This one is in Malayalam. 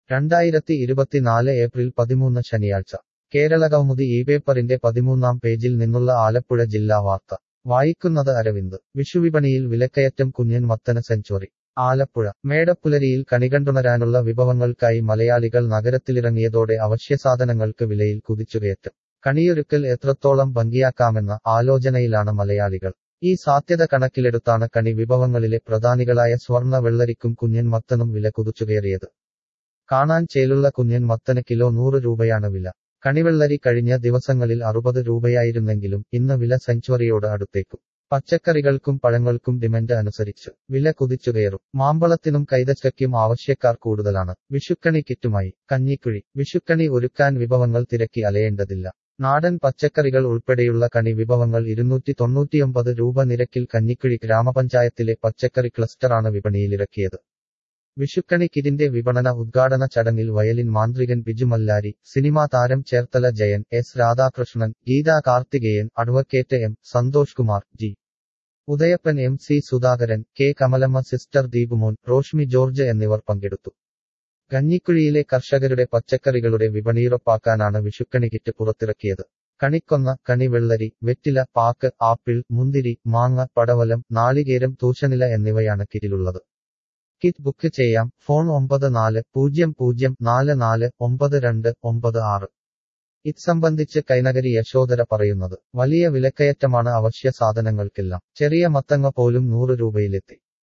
രണ്ടായിരത്തി ഇരുപത്തിനാല് ഏപ്രിൽ പതിമൂന്ന് ശനിയാഴ്ച കേരള കൗമുദി ഈ പേപ്പറിന്റെ പതിമൂന്നാം പേജിൽ നിന്നുള്ള ആലപ്പുഴ ജില്ലാ വാർത്ത വായിക്കുന്നത് അരവിന്ദ് വിഷുവിപണിയിൽ വിലക്കയറ്റം കുഞ്ഞൻ മത്തന സെഞ്ചുറി ആലപ്പുഴ മേടപ്പുലരിയിൽ കണികണ്ടുണരാനുള്ള വിഭവങ്ങൾക്കായി മലയാളികൾ നഗരത്തിലിറങ്ങിയതോടെ അവശ്യസാധനങ്ങൾക്ക് വിലയിൽ കുതിച്ചുകയറ്റം കണിയൊരുക്കൽ എത്രത്തോളം ഭംഗിയാക്കാമെന്ന ആലോചനയിലാണ് മലയാളികൾ ഈ സാധ്യത കണക്കിലെടുത്താണ് കണി വിഭവങ്ങളിലെ പ്രധാനികളായ സ്വർണ്ണ വെള്ളരിക്കും കുഞ്ഞൻ മത്തനും വില കുതിച്ചുകയറിയത് കാണാൻ ചേലുള്ള കുഞ്ഞൻ മത്തന് കിലോ നൂറ് രൂപയാണ് വില കണിവെള്ളരി കഴിഞ്ഞ ദിവസങ്ങളിൽ അറുപത് രൂപയായിരുന്നെങ്കിലും ഇന്ന് വില സെഞ്ചുറിയോട് അടുത്തേക്കും പച്ചക്കറികൾക്കും പഴങ്ങൾക്കും ഡിമൻഡ് അനുസരിച്ച് വില കുതിച്ചുകയറും മാമ്പളത്തിനും കൈതച്ചയ്ക്കും ആവശ്യക്കാർ കൂടുതലാണ് വിഷുക്കണി കിറ്റുമായി കഞ്ഞിക്കുഴി വിഷുക്കണി ഒരുക്കാൻ വിഭവങ്ങൾ തിരക്കി അലയേണ്ടതില്ല നാടൻ പച്ചക്കറികൾ ഉൾപ്പെടെയുള്ള കണി വിഭവങ്ങൾ ഇരുന്നൂറ്റി തൊണ്ണൂറ്റിയൊമ്പത് രൂപ നിരക്കിൽ കഞ്ഞിക്കുഴി ഗ്രാമപഞ്ചായത്തിലെ പച്ചക്കറി ക്ലസ്റ്ററാണ് വിപണിയിലിറക്കിയത് വിഷുക്കണി കിറ്റിന്റെ വിപണന ഉദ്ഘാടന ചടങ്ങിൽ വയലിൻ മാന്ത്രികൻ ബിജു മല്ലാരി സിനിമാ താരം Cherthala Jayan S Radhakrishnan Geetha Karthikeyan advocate M Santhosh Kumar G Udayappan M C Sudhakaran K Kamalamma sister Deepumon Roshmi George എന്നിവർ പങ്കെടുത്തു കഞ്ഞിക്കുഴിയിലെ കർഷകരുടെ പച്ചക്കറികളുടെ വിപണിയുറപ്പാക്കാനാണ് വിഷുക്കണി കിറ്റ് പുറത്തിറക്കിയത് കണിക്കൊന്ന കണിവെള്ളരി വെറ്റില പാക്ക് ആപ്പിൾ മുന്തിരി മാങ്ങ പടവലം നാളികേരം തൂശനില എന്നിവയാണ് കിറ്റിലുള്ളത് കിറ്റ് ബുക്ക് ചെയ്യാം ഫോൺ ഒമ്പത് നാല് പൂജ്യം പൂജ്യം നാല് നാല് ഒമ്പത് രണ്ട് ഒമ്പത് ആറ് ഇത് സംബന്ധിച്ച് കൈനഗരി യശോധര പറയുന്നത് വലിയ വിലക്കയറ്റമാണ് അവശ്യ സാധനങ്ങൾക്കെല്ലാം ചെറിയ മത്തങ്ങ പോലും നൂറ് രൂപയിലെത്തി